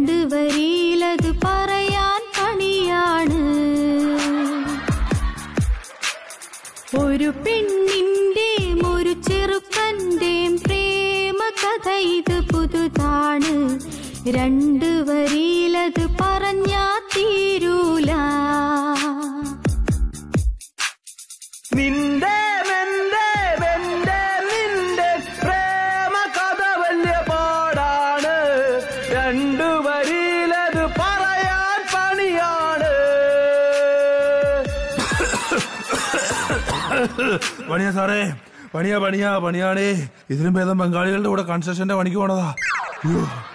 രണ്ട് വരിയിലത് പറയാൻ പണിയാണ് ഒരു പെണ്ണിന്റെയും ഒരു ചെറുക്കന്റെയും പ്രേമ കഥ ഇത് പുതുതാണ് രണ്ട് വരിയിലത് പറഞ്ഞാ തീരൂല നിന്റെ മെന്റെ വെന്റെ നിന്റെ പ്രേമ കഥ വലിയ പാടാണ് രണ്ടു വരിയിലത് പറയാൻ പണിയാണ് പണിയാ സാറേ പണിയാ പണിയാ പണിയാണേ ഇതിലും ഭേദം ബംഗാളികളുടെ കൂടെ കൺസ്ട്രക്ഷന്റെ പണിക്ക് പോണതാ അയ്യോ